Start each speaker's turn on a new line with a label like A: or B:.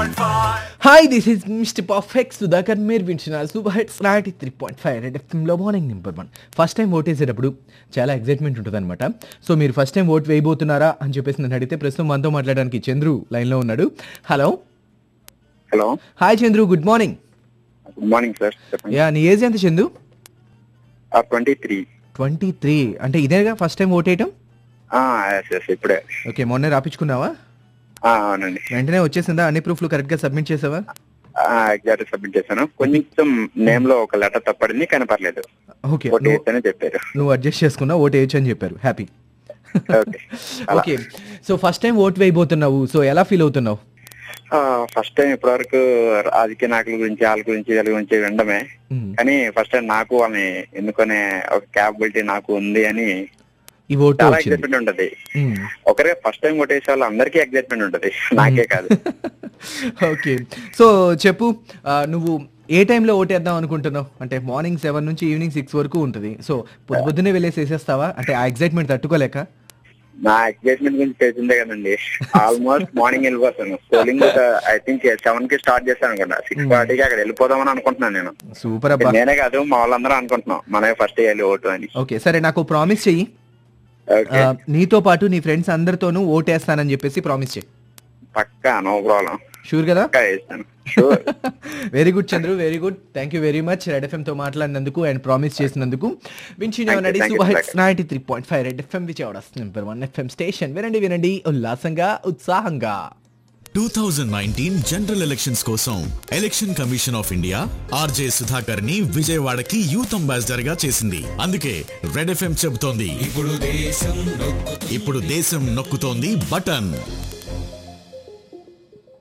A: Hi this is mister perfect Sudhakar మీరు వింటున్నారు super hits ninety three point five red ఎఫ్ఎంలో morning number one first time vote వేసేటప్పుడు చాలా excitement ఉంటుంది అనమాట సో మీరు ఫస్ట్ టైం ఓట్ వేయబోతున్నారా అని చెప్పేసి నన్ను అడిగితే ప్రస్తుతం మనతో మాట్లాడడానికి చంద్రు లైన్లో ఉన్నాడు hello
B: hello
A: hi Chandru good morning
B: good morning sir చెప్పండి
A: యా నీ ఏజ్ ఎంత Chandu
B: twenty three
A: twenty three అంటే ఇదేగా ఫస్ట్ టైం ఓట్ వేయటం
B: ఎస్ ఎస్ ఇప్పుడే
A: ఓకే మొన్నే రాపించుకున్నావా
B: ఆ, అవునండి
A: వెంటనే వచ్చేసిందా అన్ని ప్రూఫ్లు కరెక్ట్గా సబ్మిట్ చేసావా
B: ఎగ్జాక్ట్ సబ్మిట్ చేశాను కొంచెం నేమ్ లో ఒక లెటర్ తప్పడింది కానీ పర్లేదు
A: ఓకే
B: ఓకే
A: నువ్వు
B: అని చెప్పారు
A: నువ్వు అడ్జస్ట్ చేసుకున్నా ఓట్ వేయచ్చు అని చెప్పారు హ్యాపీ
B: ఓకే అలా.
A: Okay so first time vote వేయబోతున్నావు సో ఎలా ఫీల్ అవుతున్నావు
B: ఫస్ట్ టైం ఇప్పటివరకు రాజకీయ నాయకుల గురించి వాళ్ళ గురించి వీళ్ళ గురించి వినడమే
A: మ్మ్.
B: కానీ ఫస్ట్ టైం నాకు వాళ్ళని ఎన్నుకునే ఒక క్యాపబిలిటీ నాకు ఉంది అని
A: ఈ ఓటు
B: చాలా
A: వచ్చింది
B: ఎక్సైట్మెంట్ ఉంటది
A: మ్మ్.
B: ఒకరే ఫస్ట్ టైం కొట్టేసే వాళ్ళు అందరికీ ఎక్సైట్మెంట్ ఉంటది నాకే కాదు
A: ఓకే సో చెప్పు ఆ, నువ్వు ఏ టైంలో ఓటేద్దాం అనుకుంటున్నావు అంటే మార్నింగ్ సెవెన్ నుంచి ఈవినింగ్ సిక్స్ వరకు ఉంటుంది సో పొద్దు పొద్దునే వెళ్ళేసి వేసేస్తావా అంటే ఆ ఎగ్జైట్మెంట్ తట్టుకోలేక
B: నా ఎక్సైట్మెంట్ గురించి తెలిసిందే కదండి ఆల్మోస్ట్ మార్నింగ్ వెళ్ళిపోతాను పోలింగ్ ఐ థింక్ సెవెన్ కి స్టార్ట్ చేస్తాను అనుకుంటా సిక్స్ ఫార్టీకి అక్కడ వెళ్ళిపోదామని అనుకుంటున్నాను నేను
A: సూపర్ అబ్బా
B: నేనే కాదు మా వాళ్ళందరూ అనుకుంటున్నాం మనమే ఫస్ట్ వేయాలి ఓటు అని
A: ఓకే సరే నాకు ప్రామిస్ చెయ్యి
B: ఓకే
A: ఆ, నీతో పాటు నీ ఫ్రెండ్స్ అందరితోనూ ఓటేస్తానని చెప్పేసి ప్రామిస్ చెయ్యి
B: పక్కా నో ప్రాబ్లం
A: షూర్ కదా
B: పక్కా వేస్తాను sure
A: very good Chandru very good thank you very much red FM తో మాట్లాడినందుకు అండ్ ప్రామిస్ చేసినందుకు వించి
B: Thank you,
A: నడి
B: thank you,
A: super hits
B: Sulekha.
A: Ninety three point five red FM Vijayawada number one FM station వినండి వినండి ఉల్లాసంగా ఉత్సాహంగా
C: 2019 జనరల్ ఎలక్షన్స్ కోసం election commission of India RJ Sudhakar ని విజయవాడకి యూత్ అంబాసిడర్ గా చేసింది అందుకే రెడ్ ఎఫ్ఎం చెబుతోంది ఇప్పుడు దేశం నొక్కుతోంది బటన్